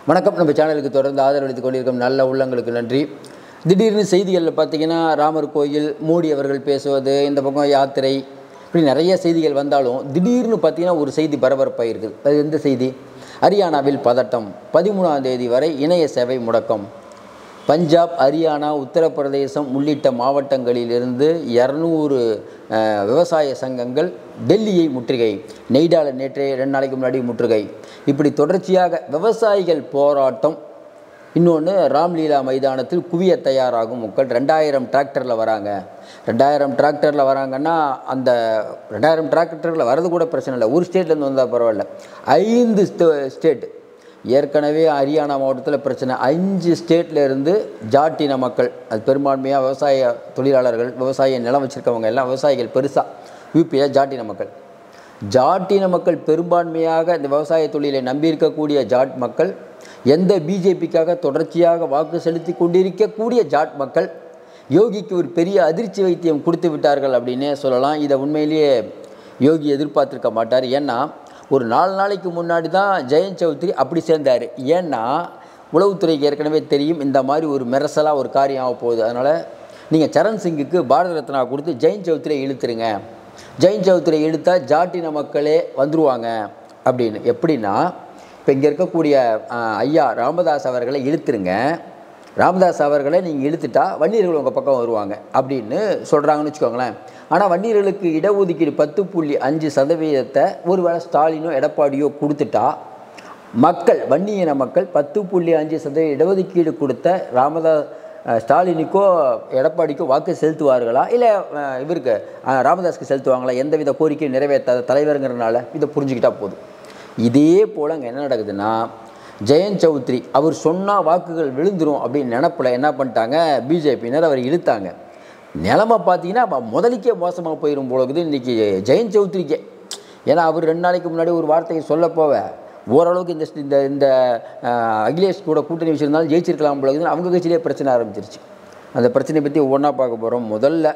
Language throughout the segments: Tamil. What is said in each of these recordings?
வணக்கம் நம்ம சேனலுக்கு தொடர்ந்து ஆதரவளித்துக் கொண்டிருக்கும் நல்ல உள்ளங்களுக்கு நன்றி திடீர்னு செய்திகளில் பார்த்தீங்கன்னா ராமர் கோயில் மோடி அவர்கள் பேசுவது இந்த பக்கம் யாத்திரை இப்படி நிறைய செய்திகள் வந்தாலும் திடீர்னு பார்த்தீங்கன்னா ஒரு செய்தி பரபரப்பாக இருக்குது அது எந்த செய்தி ஹரியானாவில் பதட்டம் பதிமூணாம் தேதி வரை இணைய சேவை முடக்கம் பஞ்சாப் ஹரியானா உத்தரப்பிரதேசம் உள்ளிட்ட மாவட்டங்களிலிருந்து இரநூறு விவசாய சங்கங்கள் டெல்லியை முற்றுகை நெய்டால நேற்றே ரெண்டு நாளைக்கு முன்னாடி முற்றுகை இப்படி தொடர்ச்சியாக விவசாயிகள் போராட்டம் இன்னொன்று ராம்லீலா மைதானத்தில் குவிய தயாராகும் மக்கள் ரெண்டாயிரம் டிராக்டரில் வராங்க ரெண்டாயிரம் டிராக்டரில் வராங்கன்னா அந்த ரெண்டாயிரம் டிராக்டரில் வரது கூட பிரச்சனை இல்லை ஒரு ஸ்டேட்லேருந்து வந்தால் பரவாயில்ல ஐந்து ஸ்டேட் ஏற்கனவே ஹரியானா மாவட்டத்தில் பிரச்சனை அஞ்சு ஸ்டேட்ல இருந்து ஜாட்டின மக்கள் அது பெரும்பான்மையாக விவசாய தொழிலாளர்கள் விவசாய நிலம் வச்சுருக்கவங்க எல்லாம் விவசாயிகள் பெருசாக யூபியில் ஜாட்டின மக்கள் ஜாட்டின மக்கள் பெரும்பான்மையாக இந்த விவசாய தொழிலை நம்பியிருக்கக்கூடிய ஜாட் மக்கள் எந்த பிஜேபிக்காக தொடர்ச்சியாக வாக்கு செலுத்தி கொண்டிருக்கக்கூடிய ஜாட் மக்கள் யோகிக்கு ஒரு பெரிய அதிர்ச்சி வைத்தியம் கொடுத்து விட்டார்கள் அப்படின்னே சொல்லலாம் இதை உண்மையிலேயே யோகி எதிர்பார்த்துருக்க மாட்டார் ஏன்னா ஒரு நாலு நாளைக்கு முன்னாடி தான் ஜெயந்த் சௌத்ரி அப்படி சேர்ந்தார் ஏன்னா உளவுத்துறைக்கு ஏற்கனவே தெரியும் இந்த மாதிரி ஒரு மெரசலாக ஒரு காரியம் ஆக போகுது அதனால் நீங்கள் சரண் சிங்குக்கு பாரத ரத்னா கொடுத்து ஜெயந்த் சௌத்ரியை இழுத்துருங்க ஜெயந்த் சௌத்ரியை இழுத்தா ஜாட்டின மக்களே வந்துருவாங்க அப்படின்னு எப்படின்னா இப்போ இங்கே இருக்கக்கூடிய அஹ், ஐயா ராமதாஸ் அவர்களை இழுத்துருங்க ராமதாஸ் அவர்களை நீங்கள் இழுத்துட்டா வன்னியர்கள் உங்கள் பக்கம் வருவாங்க அப்படின்னு சொல்கிறாங்கன்னு வச்சுக்கோங்களேன் ஆனால் வன்னியர்களுக்கு இடஒதுக்கீடு பத்து புள்ளி அஞ்சு சதவீதத்தை ஒருவேளை ஸ்டாலினோ எடப்பாடியோ கொடுத்துட்டா மக்கள் வன்னியின மக்கள் பத்து புள்ளி அஞ்சு சதவீத இடஒதுக்கீடு கொடுத்த ராமதாஸ் அஹ், ஸ்டாலினுக்கோ எடப்பாடிக்கோ வாக்கு செலுத்துவார்களா இல்லை அஹ், இவருக்கு அஹ், ராமதாஸ்க்கு செலுத்துவாங்களா எந்தவித கோரிக்கையும் நிறைவேற்றாத தலைவருங்கிறனால இதை புரிஞ்சுக்கிட்டா போதும் இதே போல் அங்கே என்ன நடக்குதுன்னா ஜெயந்த் சௌத்ரி அவர் சொன்னால் வாக்குகள் விழுந்துரும் அப்படின்னு நினப்பில் என்ன பண்ணிட்டாங்க பிஜேபியினர் அவர் இழுத்தாங்க நிலமை பார்த்தீங்கன்னா அப்ப முதலுக்கே மோசமாக போயிடும் போல இருக்குது இன்றைக்கி ஜெயந்த் சௌத்ரிக்கே ஏன்னா அவர் ரெண்டு நாளைக்கு முன்னாடி ஒரு வார்த்தையை சொல்ல போவ ஓரளவுக்கு இந்த இந்த இந்த அஹ், அகிலேஷ் கூட கூட்டணி வச்சுருந்தாலும் ஜெயிச்சிருக்கலாம் போல இருக்குது அவங்க கட்சியிலே பிரச்சனை ஆரம்பிச்சிருச்சு அந்த பிரச்சனையை பற்றி ஒவ்வொன்றா பார்க்க போகிறோம் முதல்ல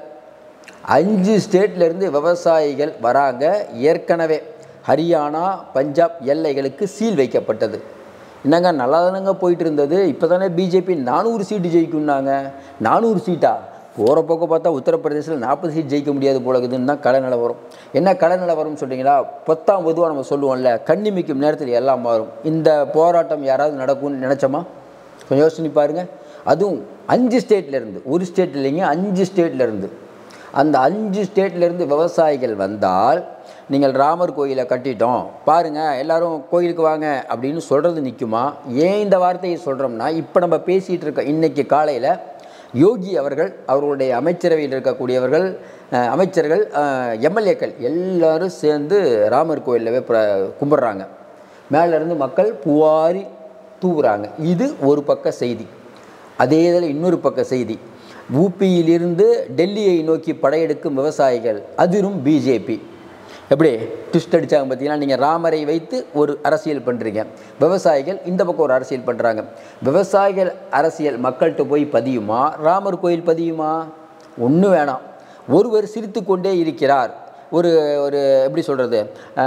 அஞ்சு ஸ்டேட்லேருந்து விவசாயிகள் வராங்க ஏற்கனவே ஹரியானா பஞ்சாப் எல்லைகளுக்கு சீல் வைக்கப்பட்டது என்னங்க நல்லா தானங்க போயிட்டு இருந்தது இப்போ தானே பிஜேபி நானூறு சீட்டு ஜெயிக்கும்னாங்க நானூறு சீட்டா போகிற போக்க பார்த்தா உத்தரப்பிரதேசத்தில் நாற்பது சீட் ஜெயிக்க முடியாது போல இருக்குதுன்னு தான் கலை நிலவரம் என்ன கலை நிலவரம்னு சொல்கிறீங்களா பொத்தாம் பொதுவாக நம்ம சொல்லுவோம்ல கண்ணிமிக்கும் நேரத்தில் எல்லாம் மாறும் இந்த போராட்டம் யாராவது நடக்கும்னு நினச்சோமா கொஞ்சம் யோசனை பாருங்க அதுவும் அஞ்சு ஸ்டேட்லேருந்து ஒரு ஸ்டேட் இல்லைங்க அஞ்சு ஸ்டேட்லேருந்து அந்த அஞ்சு ஸ்டேட்லேருந்து விவசாயிகள் வந்தால் நீங்கள் ராமர் கோயிலை கட்டிட்டோம் பாருங்கள் எல்லாரும் கோயிலுக்கு வாங்க அப்படின்னு சொல்கிறது நிற்குமா ஏன் இந்த வார்த்தையை சொல்கிறோம்னா இப்போ நம்ம பேசிகிட்டு இருக்க இன்னைக்கு காலையில் யோகி அவர்கள் அவர்களுடைய அமைச்சரவையில் இருக்கக்கூடியவர்கள் அஹ், அமைச்சர்கள் எம்எல்ஏக்கள் எல்லாரும் சேர்ந்து ராமர் கோயிலில் போய் பிர- கும்பிட்றாங்க மேலேருந்து மக்கள் புவாரி தூவுறாங்க இது ஒரு பக்க செய்தி அதே இதில் இன்னொரு பக்க செய்தி ஊபியிலிருந்து டெல்லியை நோக்கி படையெடுக்கும் விவசாயிகள் அதிரும் பிஜேபி எப்படி ட்விஸ்ட் அடித்தாங்க பார்த்தீங்கன்னா நீங்கள் ராமரை வைத்து ஒரு அரசியல் பண்ணுறீங்க விவசாயிகள் இந்த பக்கம் ஒரு அரசியல் பண்ணுறாங்க விவசாயிகள் அரசியல் மக்கள்கிட்ட போய் பதியுமா ராமர் கோயில் பதியுமா ஒன்றும் வேணாம் ஒருவர் சிரித்து கொண்டே இருக்கிறார் ஒரு ஒரு எப்படி சொல்கிறது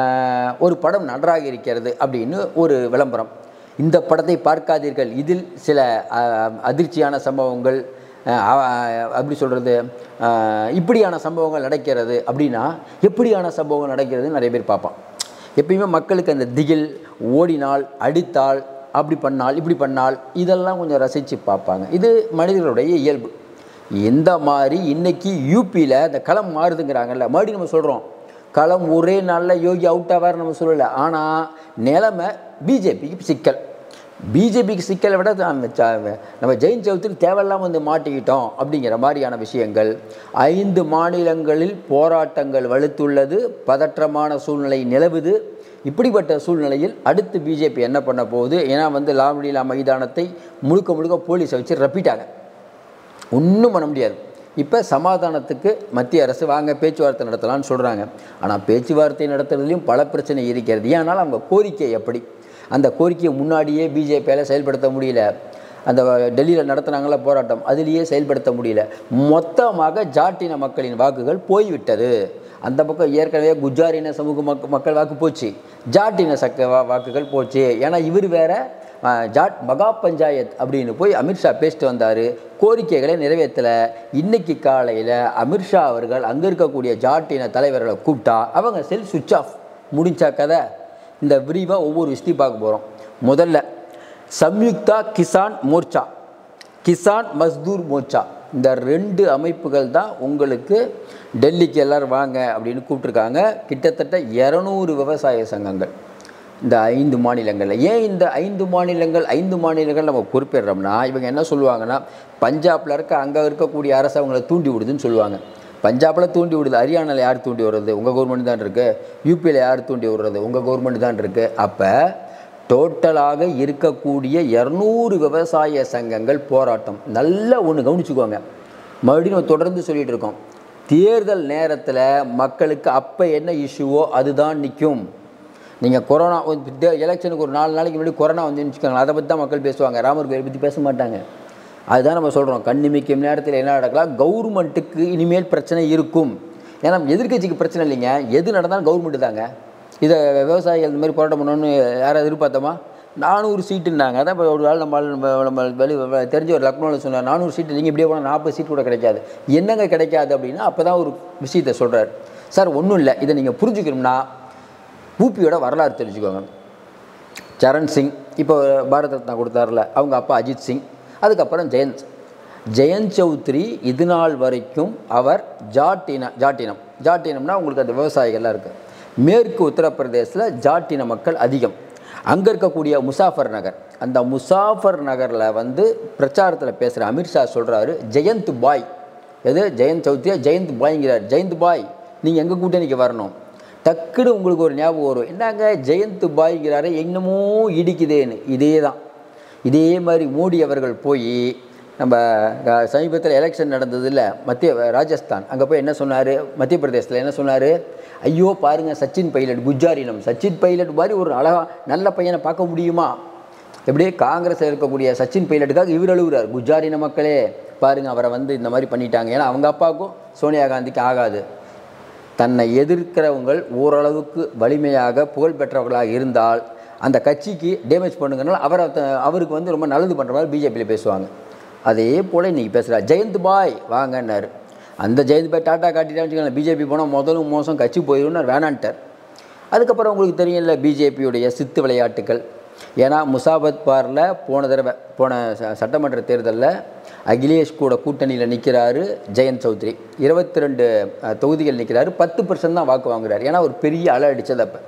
ஒரு படம் நன்றாக இருக்கிறது அப்படின்னு ஒரு விளம்பரம் இந்த படத்தை பார்க்காதீர்கள் இதில் சில அஹ், அதிர்ச்சியான சம்பவங்கள் அஹ், அஹ், அப்படி சொல்கிறது இப்படியான சம்பவங்கள் நடக்கிறது அப்படின்னா எப்படியான சம்பவங்கள் நடக்கிறது நிறைய பேர் பார்ப்பான் எப்பயுமே மக்களுக்கு அந்த திகில் ஓடினால் அடித்தால் அப்படி பண்ணால் இப்படி பண்ணால் இதெல்லாம் கொஞ்சம் ரசித்து பார்ப்பாங்க இது மனிதர்களுடைய இயல்பு இந்த மாதிரி இன்னைக்கு யூபியில் இந்த களம் மாறுதுங்கிறாங்கல்ல மறுபடியும் நம்ம சொல்கிறோம் களம் ஒரே நாளில் யோகி அவுட் ஆவார் நம்ம சொல்லலை ஆனால் நிலைமை பிஜேபிக்கு சிக்கல் பிஜேபிக்கு சிக்கலை விட நம்ம ச- நம்ம ஜெயின் சௌத்ரி தேவையில்லாமல் வந்து மாட்டிக்கிட்டோம் அப்படிங்கிற மாதிரியான விஷயங்கள் ஐந்து மாநிலங்களில் போராட்டங்கள் வலுத்துள்ளது பதற்றமான சூழ்நிலை நிலவுது இப்படிப்பட்ட சூழ்நிலையில் அடுத்து பிஜேபி என்ன பண்ண போகுது ஏன்னா வந்து லாம்லீலா மைதானத்தை முழுக்க முழுக்க போலீஸை வச்சு ரப்பிட்டாங்க ஒன்றும் பண்ண முடியாது இப்போ சமாதானத்துக்கு மத்திய அரசு வாங்க பேச்சுவார்த்தை நடத்தலாம்னு சொல்கிறாங்க ஆனால் பேச்சுவார்த்தை நடத்துறதுலையும் பல பிரச்சனை இருக்கிறது ஏனால் அவங்க கோரிக்கை எப்படி அந்த கோரிக்கையை முன்னாடியே பிஜேபியால் செயல்படுத்த முடியல அந்த டெல்லியில் நடத்துனாங்கள போராட்டம் அதுலேயே செயல்படுத்த முடியல மொத்தமாக ஜாட்டின மக்களின் வாக்குகள் போய்விட்டது அந்த பக்கம் ஏற்கனவே குஜாரின சமூக மக் மக்கள் வாக்கு போச்சு ஜாட்டின சக்க வா வாக்குகள் போச்சு ஏன்னா இவர் வேற அஹ், ஜாட் மகா பஞ்சாயத் அப்படின்னு போய் அமித்ஷா பேசிட்டு வந்தார் கோரிக்கைகளை நிறைவேற்றலை இன்னைக்கு காலையில் அமித்ஷா அவர்கள் அங்கே இருக்கக்கூடிய ஜாட் இன தலைவர்களை கூப்பிட்டா அவங்க செல் சுவிட்ச் ஆஃப் முடிஞ்சா கதை இந்த விரிவாக ஒவ்வொரு விஷயத்தையும் பார்க்க போகிறோம் முதல்ல சம்யுக்தா கிசான் மோர்ச்சா கிசான் மஸ்தூர் மோர்ச்சா இந்த ரெண்டு அமைப்புகள் தான் உங்களுக்கு டெல்லிக்கு எல்லாரும் வாங்க அப்படின்னு கூப்பிட்ருக்காங்க கிட்டத்தட்ட இரநூறு விவசாய சங்கங்கள் இந்த ஐந்து மாநிலங்களில் ஏன் இந்த ஐந்து மாநிலங்கள் ஐந்து மாநிலங்கள் நம்ம குறிப்பிடுறோம்னா இவங்க என்ன சொல்லுவாங்கன்னா பஞ்சாப்ல இருக்க அங்கே இருக்கக்கூடிய அரசு அவங்கள தூண்டி விடுதுன்னு சொல்லுவாங்க பஞ்சாபில் தூண்டி விடுது ஹரியானாவில் யார் தூண்டி விடுறது உங்கள் கவர்மெண்ட் தான் இருக்குது யூபியில் யார் தூண்டி விடுறது உங்கள் கவர்மெண்ட் தான் இருக்குது அப்போ டோட்டலாக இருக்கக்கூடிய இரநூறு விவசாய சங்கங்கள் போராட்டம் நல்லா ஒன்று கவனிச்சுக்கோங்க மறுபடியும் நம்ம தொடர்ந்து சொல்லிட்டு இருக்கோம் தேர்தல் நேரத்தில் மக்களுக்கு அப்போ என்ன இஷ்யூவோ அதுதான் நிற்கும் நீங்கள் கொரோனா எலெக்ஷனுக்கு ஒரு நாலு நாளைக்கு முன்னாடி கொரோனா வந்து வச்சுக்கோங்களேன் அதை பற்றி தான் மக்கள் பேசுவாங்க ராமர் கோயில் பற்றி பேச மாட்டாங்க அதுதான் நம்ம சொல்கிறோம் கண்ணிமிக்கும் நேரத்தில் என்ன நடக்கலாம் கவர்மெண்ட்டுக்கு இனிமேல் பிரச்சனை இருக்கும் ஏன்னா எதிர்க்கட்சிக்கு பிரச்சனை இல்லைங்க எது நடந்தாலும் கவர்மெண்ட்டு தாங்க இதை விவசாயிகள் இந்த மாதிரி போராட்டம் பண்ணணும்னு யாராவது எதிர்பார்த்தோமா நானூறு சீட்டுன்னாங்க அதான் இப்போ ஒரு ஆள் நம்ம ஆள் நம்ம நம்ம வெளி வெ- தெரிஞ்ச ஒரு லக்னோவில் சொன்னார் நானூறு சீட்டு நீங்கள் இப்படியே போனால் நாற்பது சீட் கூட கிடைக்காது என்னங்க கிடைக்காது அப்படின்னா அப்போ தான் ஒரு விஷயத்தை சொல்கிறார் சார் ஒன்றும் இல்லை இதை நீங்கள் புரிஞ்சுக்கணும்னா ஊபியோட வரலாறு தெரிஞ்சுக்கோங்க சரண் சிங் இப்போ பாரத ரத்னா கொடுத்தாருல அவங்க அப்பா அஜித் சிங் அதுக்கப்புறம் ஜெயந்த் ஜெயந்த் சௌத்ரி இது நாள் வரைக்கும் அவர் ஜாட்டின ஜாட்டினம் ஜாட்டினம்னா உங்களுக்கு அந்த விவசாயிகள்லாம் இருக்குது மேற்கு உத்தரப்பிரதேசத்தில் ஜாட்டின மக்கள் அதிகம் அங்கே இருக்கக்கூடிய முசாஃபர் நகர் அந்த முசாஃபர் நகரில் வந்து பிரச்சாரத்தில் பேசுகிற அமித்ஷா சொல்கிறாரு ஜெயந்த் பாய் எது ஜெயந்த் சௌத்ரியா ஜெயந்த் பாய்ங்கிறார் ஜெயந்த் பாய் நீங்கள் எங்கள் கூட்டணிக்கு வரணும் டக்குன்னு உங்களுக்கு ஒரு ஞாபகம் வரும் என்னங்க ஜெயந்த் பாய்ங்கிறாரு என்னமோ இடிக்குதேன்னு இதே தான் இதே மாதிரி மோடி அவர்கள் போய் நம்ம அஹ், சமீபத்தில் எலெக்ஷன் நடந்ததில்ல மத்திய ராஜஸ்தான் அங்கே போய் என்ன சொன்னார் மத்திய பிரதேசத்தில் என்ன சொன்னார் ஐயோ பாருங்கள் சச்சின் பைலட் குஜாரினம் சச்சின் பைலட் மாதிரி ஒரு அழகா நல்ல பையனை பார்க்க முடியுமா எப்படியே காங்கிரஸில் இருக்கக்கூடிய சச்சின் பைலட்டுக்காக இவர் அழுகுறார் குஜாரின மக்களே பாருங்க அவரை வந்து இந்த மாதிரி பண்ணிட்டாங்க ஏன்னா அவங்க அப்பாவுக்கும் சோனியா காந்திக்கு ஆகாது தன்னை எதிர்க்கிறவங்கள் ஓரளவுக்கு வலிமையாக புகழ் பெற்றவர்களாக இருந்தால் அந்த கட்சிக்கு டேமேஜ் பண்ணுங்கனால அவரை த- அவருக்கு வந்து ரொம்ப நல்லது பண்ணுற மாதிரி பிஜேபியில் பேசுவாங்க அதே போல் இன்றைக்கி பேசுகிறார் ஜெயந்த் பாய் வாங்கன்னாரு அந்த ஜெயந்த் பாய் டாட்டா காட்டிட்டான்னு வச்சுக்கோங்களேன் பிஜேபி போனால் முதலும் மோசம் கட்சி போயிடும்னு வேணான்ட்டார் அதுக்கப்புறம் உங்களுக்கு தெரியும்ல பிஜேபியுடைய சித்து விளையாட்டுகள் ஏன்னா முசாபத் பாரில் போன தடவை போன ச- சட்டமன்ற தேர்தலில் அகிலேஷ் கூட கூட்டணியில் நிற்கிறாரு ஜெயந்த் சௌத்ரி இருபத்தி ரெண்டு தொகுதிகள் நிற்கிறாரு பத்து பர்சன்ட் தான் வாக்கு வாங்குறாரு ஏன்னா ஒரு பெரிய அலை அடித்தது அப்போ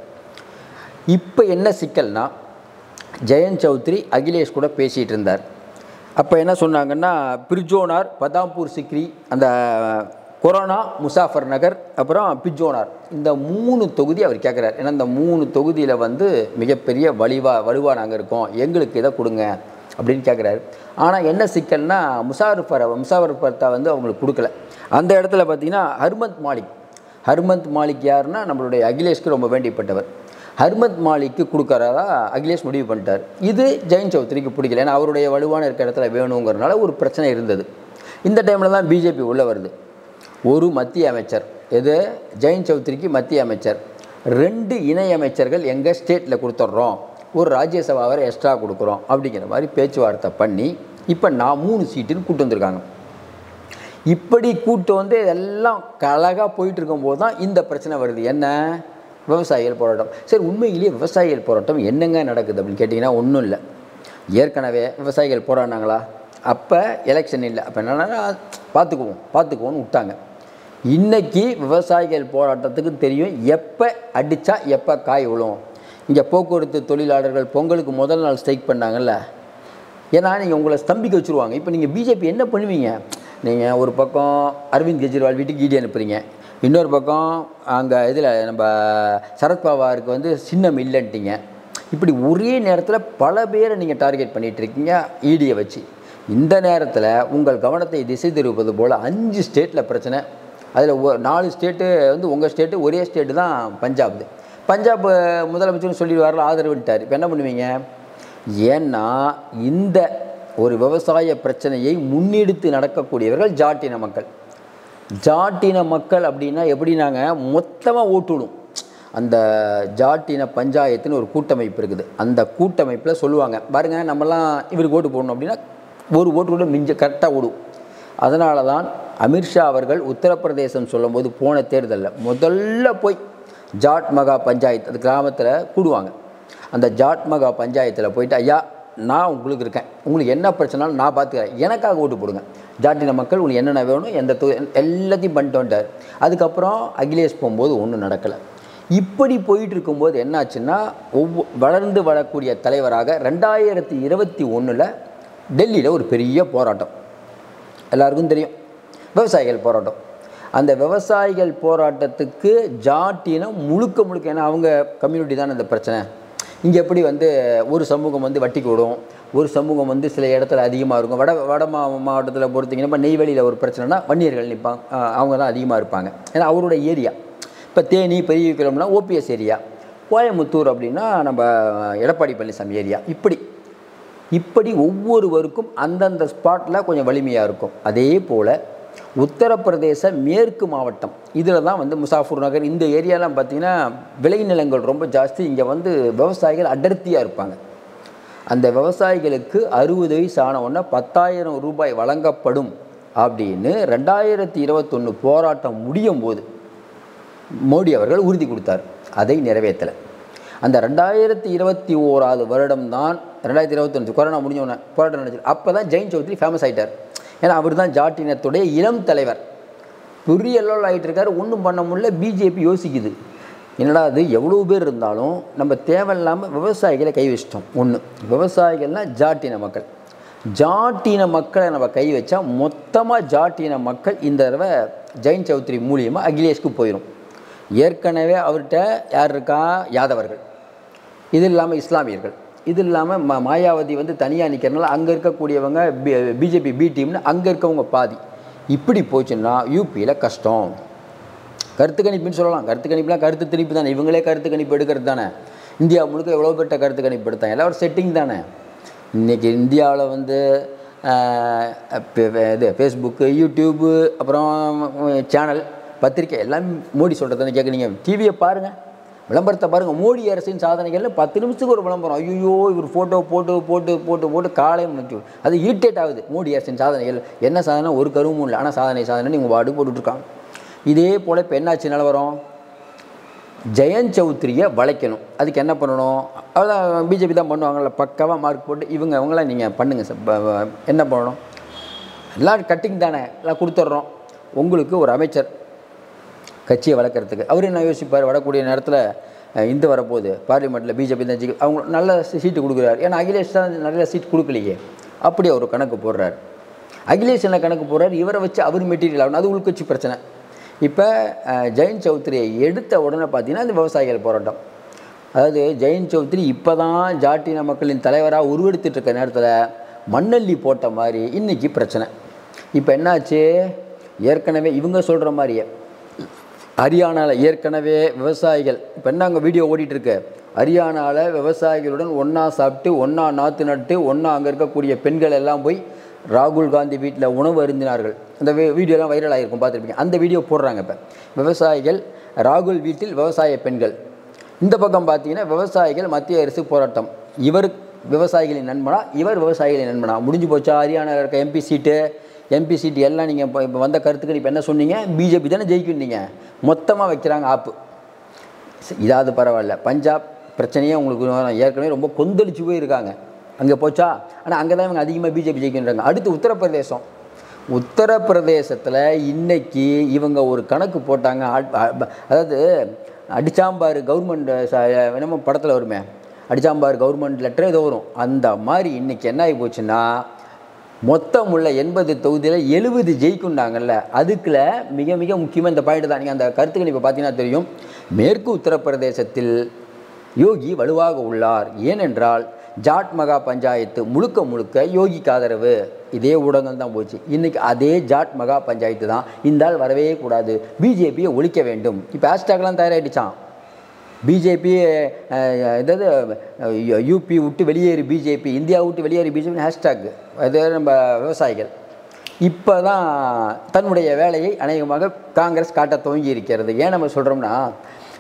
இப்போ என்ன சிக்கல்னா ஜெயந்த் சௌத்ரி அகிலேஷ் கூட பேசிகிட்டு இருந்தார் அப்போ என்ன சொன்னாங்கன்னா பிரிஜோனார் பதாம்பூர் சிக்ரி அந்த கொரோனா முசாஃபர் நகர் அப்புறம் பிஜோனார் இந்த மூணு தொகுதி அவர் கேட்குறாரு ஏன்னா இந்த மூணு தொகுதியில் வந்து மிகப்பெரிய வலிவா வலுவாக நாங்கள் இருக்கோம் எங்களுக்கு இதை கொடுங்க அப்படின்னு கேட்குறாரு ஆனால் என்ன சிக்கல்னா முசாஃபர் முசாஃபர்பர்த்தா வந்து அவங்களுக்கு கொடுக்கல அந்த இடத்துல பார்த்தீங்கன்னா ஹர்மந்த் மாலிக் ஹர்மந்த் மாலிக் யாருன்னா நம்மளுடைய அகிலேஷ்க்கு ரொம்ப வேண்டியப்பட்டவர் ஹர்மத் மாலிக்கு கொடுக்கறதா அகிலேஷ் முடிவு பண்ணிட்டார் இது ஜெயந்த் சௌத்ரிக்கு பிடிக்கல ஏன்னா அவருடைய வலுவான இருக்க இடத்துல வேணுங்கிறனால ஒரு பிரச்சனை இருந்தது இந்த டைமில் தான் பிஜேபி உள்ளே வருது ஒரு மத்திய அமைச்சர் எது ஜெயந்த் சௌத்ரிக்கு மத்திய அமைச்சர் ரெண்டு இணை அமைச்சர்கள் எங்கள் ஸ்டேட்டில் கொடுத்துட்றோம் ஒரு ராஜ்யசபாவரை எக்ஸ்ட்ரா கொடுக்குறோம் அப்படிங்கிற மாதிரி பேச்சுவார்த்தை பண்ணி இப்போ நான் மூணு சீட்டுன்னு கூட்டு வந்திருக்காங்க இப்படி கூட்டு வந்து இதெல்லாம் கழகாக போயிட்டு இருக்கும்போது தான் இந்த பிரச்சனை வருது என்ன விவசாயிகள் போராட்டம் சரி உண்மையிலேயே விவசாயிகள் போராட்டம் என்னங்க நடக்குது அப்படின்னு கேட்டிங்கன்னா ஒன்றும் இல்லை ஏற்கனவே விவசாயிகள் போராடினாங்களா அப்போ எலெக்ஷன் இல்லை அப்போ என்னன்னா பார்த்துக்குவோம் பார்த்துக்குவோன்னு விட்டாங்க இன்னைக்கு விவசாயிகள் போராட்டத்துக்கு தெரியும் எப்போ அடித்தா எப்போ காய் விழும் இங்கே போக்குவரத்து தொழிலாளர்கள் பொங்கலுக்கு முதல் நாள் ஸ்ட்ரைக் பண்ணாங்கல்ல ஏன்னா நீங்கள் உங்களை ஸ்தம்பிக்க வச்சுருவாங்க இப்போ நீங்கள் பிஜேபி என்ன பண்ணுவீங்க நீங்கள் ஒரு பக்கம் அரவிந்த் கெஜ்ரிவால் வீட்டுக்கு இடி அனுப்புறீங்க இன்னொரு பக்கம் அங்கே இதில் நம்ம சரத்பவாருக்கு வந்து சின்னம் இல்லைன்ட்டீங்க இப்படி ஒரே நேரத்தில் பல பேரை நீங்கள் டார்கெட் பண்ணிட்டு இருக்கீங்க ஈடியை வச்சு இந்த நேரத்தில் உங்கள் கவனத்தை திசை திருப்பது போல் அஞ்சு ஸ்டேட்டில் பிரச்சனை அதில் ஒ நாலு ஸ்டேட்டு வந்து உங்கள் ஸ்டேட்டு ஒரே ஸ்டேட்டு தான் பஞ்சாப் பஞ்சாப் முதலமைச்சர்னு சொல்லிடுவாரில் ஆதரவுட்டார் இப்போ என்ன பண்ணுவீங்க ஏன்னா இந்த ஒரு விவசாய பிரச்சனையை முன்னெடுத்து நடக்கக்கூடியவர்கள் ஜாட்டின மக்கள் ஜாட்டின மக்கள் அப்படின்னா எப்படி நாங்கள் மொத்தமாக ஓட்டுடும் அந்த ஜாட்டின பஞ்சாயத்துன்னு ஒரு கூட்டமைப்பு இருக்குது அந்த கூட்டமைப்பில் சொல்லுவாங்க பாருங்க நம்மலாம் இவருக்கு ஓட்டு போடணும் அப்படின்னா ஒரு ஓட்டு கூட மிஞ்ச கரெக்டாக ஓடும் அதனால தான் அமித்ஷா அவர்கள் உத்தரப்பிரதேசம் சொல்லும்போது போன தேர்தலில் முதல்ல போய் ஜாட் மகா பஞ்சாயத்து அது கிராமத்தில் கூடுவாங்க அந்த ஜாட் மகா பஞ்சாயத்தில் போயிட்டு ஐயா நான் உங்களுக்கு இருக்கேன் உங்களுக்கு என்ன பிரச்சனாலும் நான் பார்த்துக்கிறேன் எனக்காக ஓட்டு போடுங்க ஜாட்டின மக்கள் உங்களுக்கு என்னென்ன வேணும் எந்த தொ எல்லாத்தையும் பண்ணிட்டு வந்துட்டார் அதுக்கப்புறம் அகிலேஷ் போகும்போது ஒன்றும் நடக்கலை இப்படி போயிட்டு இருக்கும்போது என்னாச்சுன்னா ஒவ்வொ வளர்ந்து வரக்கூடிய தலைவராக ரெண்டாயிரத்தி இருபத்தி ஒன்றில் டெல்லியில் ஒரு பெரிய போராட்டம் எல்லாருக்கும் தெரியும் விவசாயிகள் போராட்டம் அந்த விவசாயிகள் போராட்டத்துக்கு ஜாட்டினம் முழுக்க முழுக்க ஏன்னா அவங்க கம்யூனிட்டி தானே இந்த பிரச்சனை இங்கே எப்படி வந்து ஒரு சமூகம் வந்து வட்டிக்கு விடும் ஒரு சமூகம் வந்து சில இடத்துல அதிகமாக இருக்கும் வட வட மா மாவட்டத்தில் பொறுத்திங்கன்னா இப்போ நெய்வேலியில் ஒரு பிரச்சனைனா வன்னியர்கள் நிற்பாங்க அஹ் அவங்க தான் அதிகமாக இருப்பாங்க ஏன்னா அவரோட ஏரியா இப்போ தேனி பெரிய விக்ரம்னா ஓபிஎஸ் ஏரியா கோயமுத்தூர் அப்படின்னா நம்ம எடப்பாடி பழனிசாமி ஏரியா இப்படி இப்படி ஒவ்வொருவருக்கும் அந்தந்த ஸ்பாட்டில் கொஞ்சம் வலிமையாக இருக்கும் அதே போல் உத்தரப்பிரதேச மேற்கு மாவட்டம் இதில் தான் வந்து முசாஃபூர் நகர் இந்த ஏரியாலாம் பார்த்திங்கன்னா விளைநிலங்கள் ரொம்ப ஜாஸ்தி இங்கே வந்து விவசாயிகள் அடர்த்தியாக இருப்பாங்க அந்த விவசாயிகளுக்கு அறுபது வயசு ஆன உடனே பத்தாயிரம் ரூபாய் வழங்கப்படும் அப்படின்னு ரெண்டாயிரத்தி இருபத்தொன்று போராட்டம் முடியும் போது மோடி அவர்கள் உறுதி கொடுத்தார் அதை நிறைவேற்றலை அந்த ரெண்டாயிரத்தி இருபத்தி ஓராவது வருடம் தான் ரெண்டாயிரத்தி இருபத்தஞ்சு கொரோனா முடிஞ்சோடனே போராட்டம் நடந்துச்சு அப்போ தான் ஜெயின் சௌத்ரி ஃபேமஸ் ஆயிட்டார் ஏன்னா அவர் தான் ஜாட்டினத்துடைய இளம் தலைவர் பெரிய லெவல் ஆகிட்டு இருக்காரு ஒன்றும் பண்ண முடியல பிஜேபி யோசிக்குது என்னடா அது எவ்வளோ பேர் இருந்தாலும் நம்ம தேவையில்லாமல் விவசாயிகளை கை வச்சிட்டோம் ஒன்று விவசாயிகள்னால் ஜாட்டின மக்கள் ஜாட்டின மக்களை நம்ம கை வச்சா மொத்தமாக ஜாட்டின மக்கள் இந்த தடவை ஜெயின் சௌத்ரி மூலியமாக அகிலேஷ்க்கு போயிடும் ஏற்கனவே அவர்கிட்ட யார் இருக்கா யாதவர்கள் இது இல்லாமல் இஸ்லாமியர்கள் இது இல்லாமல் ம மாயாவதி வந்து தனியாக நிற்கிறனால அங்கே இருக்கக்கூடியவங்க பி பிஜேபி பி டீம்னு அங்கே இருக்கவங்க பாதி இப்படி போச்சுன்னா யூபியில் கஷ்டம் கருத்து கணிப்புன்னு சொல்லலாம் கருத்து கணிப்புலாம் கருத்து திருப்பி தானே இவங்களே கருத்து கணிப்பு எடுக்கிறது தானே இந்தியா முழுக்க எவ்வளோ பெற்ற கருத்து கணிப்பு எடுத்தாங்க எல்லாம் ஒரு செட்டிங் தானே இன்றைக்கி இந்தியாவில் வந்து ஆஹ், பே- வே- இது ஃபேஸ்புக்கு யூடியூப்பு அப்புறம் சேனல் பத்திரிக்கை எல்லாம் மோடி சொல்கிறத கேட்குறீங்க டிவியை பாருங்கள் விளம்பரத்தை பாருங்கள் மோடி அரசின் சாதனைகள்னு பத்து நிமிஷத்துக்கு ஒரு விளம்பரம் ஐயோ இவர் ஃபோட்டோ போட்டு போட்டு போட்டு போட்டு காலையும் முடிச்சு அது இரிட்டேட் ஆகுது மோடி அரசின் சாதனைகள் என்ன சாதனை ஒரு கருவும் இல்லை ஆனால் சாதனை சாதனை நீங்கள் வாடு போட்டுட்ருக்காங்க இதே போல் இப்போ என்னாச்சு நிலவரம் ஜெயந்த் சௌத்ரியை வளைக்கணும் அதுக்கு என்ன பண்ணணும் அதான் பிஜேபி தான் பண்ணுவாங்கல்ல பக்காவாக மார்க் போட்டு இவங்க இவங்களாம் நீங்கள் பண்ணுங்கள் சார் ப- ப- என்ன பண்ணணும் எல்லாம் கட்டிங் தானே எல்லாம் கொடுத்துட்றோம் உங்களுக்கு ஒரு அமைச்சர் கட்சியை வளர்க்குறதுக்கு அவர் என்ன யோசிப்பார் வரக்கூடிய நேரத்தில் அஹ், இந்த வரப்போகுது பார்லிமெண்ட்டில் பிஜேபி தான் ஜெயிக்கும். அவங்க நல்ல சீட்டு கொடுக்குறாரு ஏன்னா அகிலேஷ் தான் நல்ல சீட் கொடுக்கலையே அப்படி அவர் கணக்கு போடுறாரு அகிலேஷ் என்ன கணக்கு போடுறாரு இவரை வச்சு அவர் மெட்டீரியல் ஆகணும் அது உள்கட்சி பிரச்சனை இப்போ ஜெயந்த் சௌத்ரியை எடுத்த உடனே பார்த்தீங்கன்னா இந்த விவசாயிகள் போராட்டம் அதாவது ஜெயந்த் சௌத்ரி இப்போ தான் ஜாட்டின மக்களின் தலைவராக உருவெடுத்துட்டு இருக்க நேரத்தில் மண்ணள்ளி போட்ட மாதிரி இன்னைக்கு பிரச்சனை இப்போ என்னாச்சு ஏற்கனவே இவங்க சொல்கிற மாதிரியே ஹரியானாவில் ஏற்கனவே விவசாயிகள் இப்போ என்ன அங்கே வீடியோ ஓடிட்டு இருக்கு ஹரியானாவில் விவசாயிகளுடன் ஒன்றா சாப்பிட்டு ஒன்றா நாற்று நட்டு ஒன்றா அங்கே இருக்கக்கூடிய பெண்கள் எல்லாம் போய் ராகுல் காந்தி வீட்டில் உணவு அருந்தினார்கள் அந்த வி- வீடியோலாம் வைரல் ஆகிருக்கும் பார்த்துருப்பீங்க அந்த வீடியோ போடுறாங்க இப்போ விவசாயிகள் ராகுல் வீட்டில் விவசாய பெண்கள் இந்த பக்கம் பார்த்தீங்கன்னா விவசாயிகள் மத்திய அரசு போராட்டம் இவர் விவசாயிகளின் நண்பனா இவர் விவசாயிகளின் நண்பனா முடிஞ்சு போச்சா ஹரியானாவில் இருக்க எம்பி சீட்டு எம்பி சீட்டு எல்லாம் நீங்கள் இப்போ இப்போ வந்த கருத்துக்கு இப்போ என்ன சொன்னீங்க பிஜேபி தானே ஜெயிக்குன்னீங்க மொத்தமாக வைக்கிறாங்க ஆப்பு சரி, இதாவது பரவாயில்ல பஞ்சாப் பிரச்சனையே உங்களுக்கு வரும். ஏற்கனவே ரொம்ப கொந்தளிச்சு போயிருக்காங்க அங்கே போச்சா ஆனால் அங்கே தான் இவங்க அதிகமாக பிஜேபி ஜெயிக்கின்றாங்க அடுத்து உத்தரப்பிரதேசம் உத்தரப்பிரதேசத்தில் இன்னைக்கு இவங்க ஒரு கணக்கு போட்டாங்க அ- அ- அதாவது அடிச்சாம்பார் கவர்மெண்ட் என்னமோ படத்தில் வருமே அடிச்சாம்பார் கவர்மெண்ட் லெட்டர் ஏதோ வரும் அந்த மாதிரி இன்னைக்கு என்ன ஆகி போச்சுன்னா மொத்தம் உள்ள எண்பது தொகுதியில் எழுபது ஜெயிக்குண்டாங்கல்ல அதுக்குள்ள மிக மிக முக்கியமாக இந்த பாயிண்ட் தான் நீங்கள் அந்த கருத்துக்கள் இப்போ பார்த்தீங்கன்னா தெரியும் மேற்கு உத்தரப்பிரதேசத்தில் யோகி வலுவாக உள்ளார் ஏனென்றால் ஜாட் மகா பஞ்சாயத்து முழுக்க முழுக்க யோகிக்கு ஆதரவு இதே ஊடகம் தான் போச்சு இன்னைக்கு அதே ஜாட் மகா பஞ்சாயத்து தான் இந்த ஆள் வரவே கூடாது பிஜேபியை ஒழிக்க வேண்டும் இப்போ ஹேஷ்டேக்லாம் தயாராகிடுச்சான் பிஜேபி ஏதாவது யூபி விட்டு வெளியேறி பிஜேபி இந்தியா விட்டு வெளியேறி பிஜேபி ஹேஷ்டாக் அது நம்ம விவசாயிகள் இப்போ தான் தன்னுடைய வேலையை அநேகமாக காங்கிரஸ் காட்ட துவங்கி இருக்கிறது ஏன் நம்ம சொல்கிறோம்னா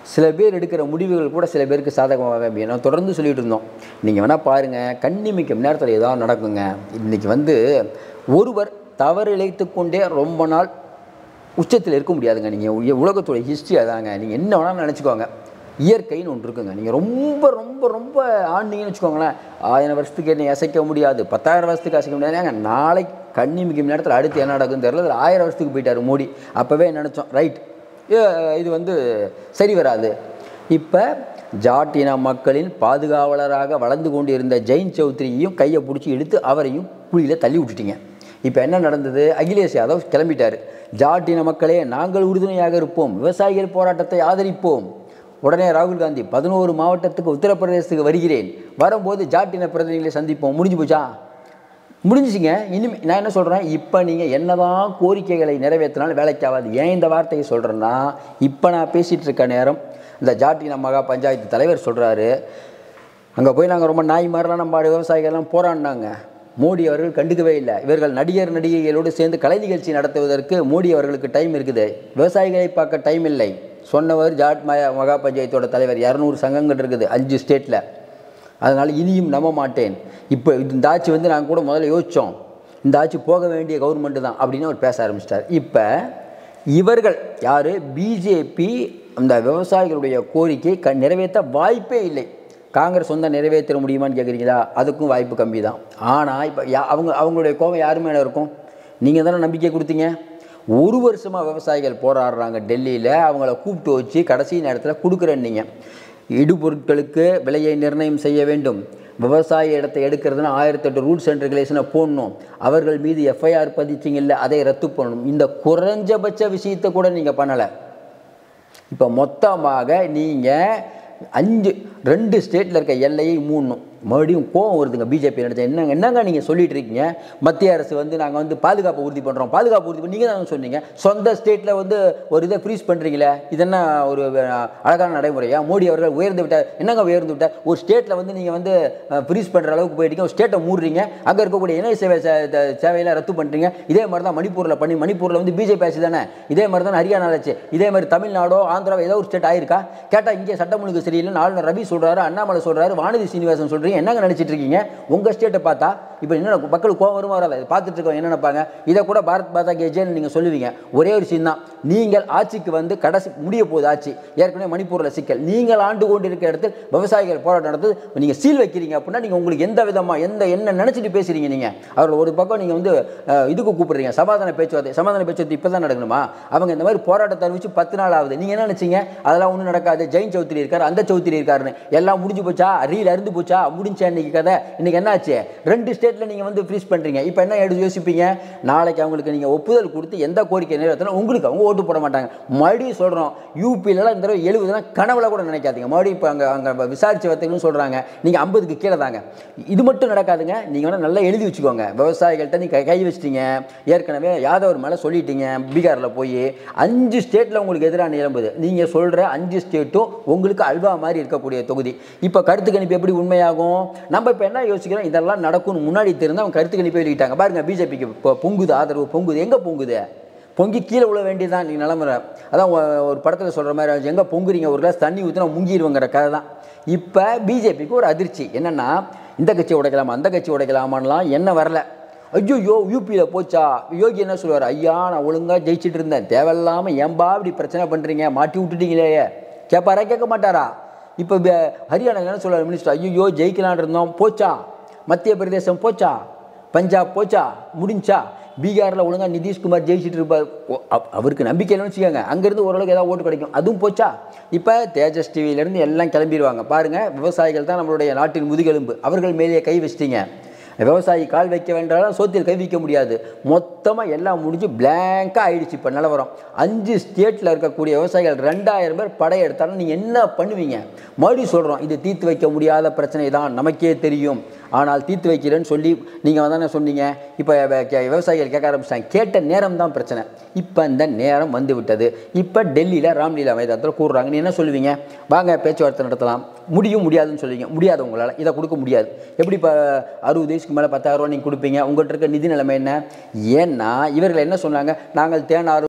சில பேர் எடுக்கிற முடிவுகள் கூட சில பேருக்கு சாதகமாக அமையும் நான் தொடர்ந்து சொல்லிட்டு இருந்தோம் நீங்கள் வேணால் பாருங்கள் கண்ணிமிக்கும் நேரத்தில் ஏதாவது நடக்குங்க இன்றைக்கி வந்து ஒருவர் தவறு இழைத்து கொண்டே ரொம்ப நாள் உச்சத்தில் இருக்க முடியாதுங்க நீங்கள் உலகத்தோட ஹிஸ்ட்ரி அதாங்க நீங்கள் என்ன வேணாலும் நினச்சிக்கோங்க இயற்கைன்னு ஒன்று இருக்குங்க நீங்கள் ரொம்ப ரொம்ப ரொம்ப ஆண்டிங்கன்னு வச்சுக்கோங்களேன் ஆயிரம் வருஷத்துக்கு என்ன அசைக்க முடியாது பத்தாயிரம் வருஷத்துக்கு அசைக்க முடியாதுங்க நாளைக்கு கண்ணிமிக்கும் நேரத்தில் அடுத்து என்ன நடக்குன்னு தெரியல அதுல ஆயிரம் வருஷத்துக்கு போயிட்டார் மோடி அப்போவே நினச்சோம் ரைட் இது வந்து சரி வராது இப்போ ஜாட்டின மக்களின் பாதுகாவலராக வளர்ந்து கொண்டு இருந்த ஜெயின் சௌத்ரியையும் கையை பிடிச்சி இழுத்து அவரையும் குழியில் தள்ளி விட்டுட்டீங்க இப்போ என்ன நடந்தது அகிலேஷ் யாதவ் கிளம்பிட்டார் ஜாட்டின மக்களே நாங்கள் உறுதுணையாக இருப்போம் விவசாயிகள் போராட்டத்தை ஆதரிப்போம் உடனே ராகுல் காந்தி பதினோரு மாவட்டத்துக்கு உத்தரப்பிரதேசத்துக்கு வருகிறேன் வரும்போது ஜாட்டின பிரதிநிதிகளை சந்திப்போம் முடிஞ்சு போச்சா முடிஞ்சிச்சிங்க இனிமே நான் என்ன சொல்கிறேன் இப்போ நீங்கள் என்னதான் கோரிக்கைகளை நிறைவேற்றினாலும் வேலைக்கு ஆகாது ஏன் இந்த வார்த்தையை சொல்கிறேன்னா இப்போ நான் பேசிகிட்டு இருக்க நேரம் இந்த ஜாட்டின மகா பஞ்சாயத்து தலைவர் சொல்கிறாரு அங்கே போய் நாங்கள் ரொம்ப நாய் மாதிரிலாம் நம்ம விவசாயிகள்லாம் போராடினாங்க மோடி அவர்கள் கண்டுக்கவே இல்லை இவர்கள் நடிகர் நடிகைகளோடு சேர்ந்து கலை நிகழ்ச்சி நடத்துவதற்கு மோடி அவர்களுக்கு டைம் இருக்குது விவசாயிகளை பார்க்க டைம் இல்லை சொன்னவர் ஜாட் மயா மகா பஞ்சாயத்தோட தலைவர் இரநூறு சங்கங்கள் இருக்குது அஞ்சு ஸ்டேட்டில் அதனால் இனியும் நம்ப மாட்டேன் இப்போ இந்த ஆட்சி வந்து நாங்கள் கூட முதல்ல யோசித்தோம் இந்த ஆட்சி போக வேண்டிய கவர்மெண்ட்டு தான் அப்படின்னு அவர் பேச ஆரம்பிச்சிட்டார் இப்போ இவர்கள் யார் பிஜேபி அந்த விவசாயிகளுடைய கோரிக்கை க நிறைவேற்ற வாய்ப்பே இல்லை காங்கிரஸ் சொந்த நிறைவேற்ற முடியுமான்னு கேட்குறீங்களா அதுக்கும் வாய்ப்பு கம்மி தான் ஆனால் இப்போ யா அவங்க அவங்களுடைய கோபம் யார் மேலே இருக்கும் நீங்கள் தானே நம்பிக்கை கொடுத்தீங்க ஒரு வருஷமாக விவசாயிகள் போராடுறாங்க டெல்லியில் அவங்கள கூப்பிட்டு வச்சு கடைசி நேரத்தில் கொடுக்குறேன்னீங்க இடுபொருட்களுக்கு விலையை நிர்ணயம் செய்ய வேண்டும் விவசாய இடத்தை எடுக்கிறதுனா ஆயிரத்தெட்டு ரூல்ஸ் அண்ட் ரெகுலேஷனை போடணும் அவர்கள் மீது எஃப்ஐஆர் பதிச்சிங்கல்ல அதை ரத்து பண்ணணும் இந்த குறைஞ்சபட்ச விஷயத்தை கூட நீங்கள் பண்ணலை இப்போ மொத்தமாக நீங்கள் அஞ்சு ரெண்டு ஸ்டேட்டில் இருக்க எல்லையை மூடணும் மறுபடியும் கோவம் வருதுங்க பிஜேபி நடத்த என்னங்க என்னங்க நீங்கள் சொல்லிட்டு இருக்கீங்க மத்திய அரசு வந்து நாங்கள் வந்து பாதுகாப்பை உறுதி பண்ணுறோம் பாதுகாப்பு உறுதி பண்ணி நீங்கள் தான் சொன்னீங்க சொந்த ஸ்டேட்டில் வந்து ஒரு இதை ஃப்ரீஸ் பண்ணுறீங்களே இது என்ன ஒரு அஹ், அழகான நடைமுறையா மோடி அவர்கள் உயர்ந்து விட்டார் என்னங்க உயர்ந்து விட்டார் ஒரு ஸ்டேட்டில் வந்து நீங்கள் வந்து ஃப்ரீஸ் பண்ணுற அளவுக்கு போயிட்டீங்க ஒரு ஸ்டேட்டை மூடுறீங்க அங்கே இருக்கக்கூடிய இணைய சேவை சே- த- சேவையெல்லாம் ரத்து பண்ணுறீங்க இதே மாதிரி தான் மணிப்பூரில் பண்ணி மணிப்பூரில் வந்து பிஜேபி ஆட்சி தானே இதே மாதிரி தான் ஹரியானா ஆச்சு இதே மாதிரி தமிழ்நாடோ ஆந்திராவோ ஏதோ ஒரு ஸ்டேட் ஆயிருக்கா கேட்டால் இங்கே சட்டம் ஒழுங்கு சரியில்லைன்னு ஆளுநர் ரவி சொல்கிறாரு அண்ணாமலை சொல்கிறாரு வானதி சீனிவாசன் சொல்கிறீங்க என்னங்க நினச்சிட்டு இருக்கீங்க உங்கள் ஸ்டேட்டை பார்த்தா இப்போ என்ன மக்களுக்கு கோவம் வருமா வராது இதை பார்த்துட்டு இருக்கோம் என்ன நினைப்பாங்க இதை கூட பாரத் மாதா கே ஜெயன்னு நீங்கள் சொல்லுவீங்க ஒரே ஒரு விஷயம் தான் நீங்கள் ஆட்சிக்கு வந்து கடைசி முடிய போகுது ஆட்சி ஏற்கனவே மணிப்பூரில் சிக்கல் நீங்கள் ஆண்டு கொண்டு இருக்கிற இடத்தில் விவசாயிகள் போராட்டம் நடத்து நீங்கள் சீல் வைக்கிறீங்க அப்படின்னா நீங்கள் உங்களுக்கு எந்த விதமாக எந்த என்ன நினச்சிட்டு பேசுகிறீங்க நீங்கள் அவர்கள் ஒரு பக்கம் நீங்கள் வந்து அஹ், இதுக்கு கூப்பிடுறீங்க சமாதான பேச்சுவார்த்தை சமாதான பேச்சுவார்த்தை இப்போ தான் நடக்கணுமா அவங்க இந்த மாதிரி போராட்டத்தை அறிவிச்சு பத்து நாள் ஆகுது நீங்கள் என்ன நினச்சிங்க அதெல்லாம் ஒன்றும் நடக்காது ஜெயின் சௌத்ரி இருக்கார் அந்த சௌத்ரி இருக்காருன்னு எல்லாம் முடிஞ்சு போச்சா ரீல் அருந்து போச்சா முடிஞ்சா இன்னைக்கு கதை இன்னைக்கு என்ன ஆச்சு ரெண்டு ஸ்டேட்டில் நீங்கள் வந்து ஃப்ரீஸ் பண்ணுறீங்க இப்போ என்ன எடுத்து யோசிப்பீங்க நாளைக்கு அவங்களுக்கு நீங்கள் ஒப்புதல் கொடுத்து எந்த கோரிக்கை நிறைவேற்றினா உங்களுக்கு அவங்க ஓட்டு போட மாட்டாங்க மறுபடியும் சொல்கிறோம் யூபிலலாம் இந்த தடவை எழுபதுலாம் கனவுல கூட நினைக்காதீங்க மறுபடியும் இப்போ அங்கே அங்கே விசாரிச்சு வைத்தீங்கன்னு சொல்கிறாங்க நீங்கள் ஐம்பதுக்கு கீழே தாங்க இது மட்டும் நடக்காதுங்க நீங்கள் வேணால் நல்லா எழுதி வச்சுக்கோங்க விவசாயிகள்கிட்ட நீ கை கை வச்சிட்டீங்க ஏற்கனவே யாதவர் மேலே சொல்லிட்டீங்க பீகாரில் போய் அஞ்சு ஸ்டேட்டில் உங்களுக்கு எதிராக நிலம்புது நீங்கள் சொல்கிற அஞ்சு ஸ்டேட்டும் உங்களுக்கு அல்வா மாதிரி இருக்கக்கூடிய தொகுதி இப்போ கருத்து கணிப்பு எப்படி உண்மையாகும் நம்ம இப்போ என்ன யோசிக்கிறோம் இதெல்லாம் நடக்கும்னு முன்னாடி தெரிந்து அவங்க கருத்து கணிப்பை வெளியிட்டாங்க பாருங்க பிஜேபிக்கு இப்போ பொங்குது ஆதரவு பொங்குது எங்கே பொங்குது பொங்கி கீழே விழ வேண்டியதுதான் நீ நிலமுறை அதான் ஒ- ஒரு படத்தில் சொல்கிற மாதிரி எங்கே பொங்குறீங்க ஒரு கிளாஸ் தண்ணி ஊற்றினா முங்கிடுவங்கிற கதை தான் இப்போ பிஜேபிக்கு ஒரு அதிர்ச்சி என்னென்னா இந்த கட்சி உடைக்கலாமா அந்த கட்சி உடைக்கலாமான்லாம் என்ன வரல ஐயோ யூபியில் போச்சா யோகி என்ன சொல்லுவார் ஐயா நான் ஒழுங்காக ஜெயிச்சிட்டு இருந்தேன் தேவையில்லாமல் ஏன்பா இப்படி பிரச்சனை பண்ணுறீங்க மாட்டி விட்டுட்டீங்களே கேட்பாரா கேட்க மாட்டாரா இப்போ ஹரியானா என்ன சொல்லுவார் மினிஸ்டர் ஐயோ ஜெயிக்கலான் இருந்தோம் போச்சா மத்திய பிரதேசம் போச்சா பஞ்சாப் போச்சா முடிஞ்சா பீகாரில் ஒழுங்கா நிதிஷ்குமார் ஜெயிச்சிட்டு இருப்பார் ஓ, அவ- அவருக்கு நம்பிக்கை இல்லைன்னு வச்சுக்கோங்க அங்கேருந்து ஓரளவுக்கு ஏதாவது ஓட்டு கிடைக்கும் அதுவும் போச்சா இப்போ தேஜஸ் டிவியிலேருந்து எல்லாம் கிளம்பிடுவாங்க பாருங்கள் விவசாயிகள் தான் நம்மளுடைய நாட்டின் முதுகெலும்பு அவர்கள் மேலேயே கை வச்சிட்டீங்க விவசாயி கால் வைக்க வேண்டாலும் சோத்தில் கை வைக்க முடியாது மொத்தமாக எல்லாம் முடிஞ்சு பிளாங்காக ஆயிடுச்சு இப்போ நிலவரம் அஞ்சு ஸ்டேட்டில் இருக்கக்கூடிய விவசாயிகள் ரெண்டாயிரம் பேர் படையெடுத்தாலும் நீங்கள் என்ன பண்ணுவீங்க மறுபடியும் சொல்கிறோம் இது தீர்த்து வைக்க முடியாத பிரச்சனை தான் நமக்கே தெரியும் ஆனால் தீர்த்து வைக்கிறேன்னு சொல்லி நீங்கள் தானே சொன்னீங்க இப்போ விவசாயிகள் கேட்க ஆரம்பிச்சிட்டாங்க கேட்ட நேரம் தான் பிரச்சனை இப்போ இந்த நேரம் வந்து விட்டது இப்போ டெல்லியில் ராம்லீலா மைதானத்தில் கூடுறாங்க நீ என்ன சொல்லுவீங்க வாங்க பேச்சுவார்த்தை நடத்தலாம் முடியும் முடியாதுன்னு சொல்லுவீங்க முடியாது உங்களால் இதை கொடுக்க முடியாது எப்படி இப்போ அறுபது வயசுக்கு மேலே பத்தாயிரம் ரூபா நீங்கள் கொடுப்பீங்க உங்கள்கிட்ட இருக்க நிதி நிலைமை என்ன ஏன்னா இவர்கள் என்ன சொன்னாங்க நாங்கள் தேனாறு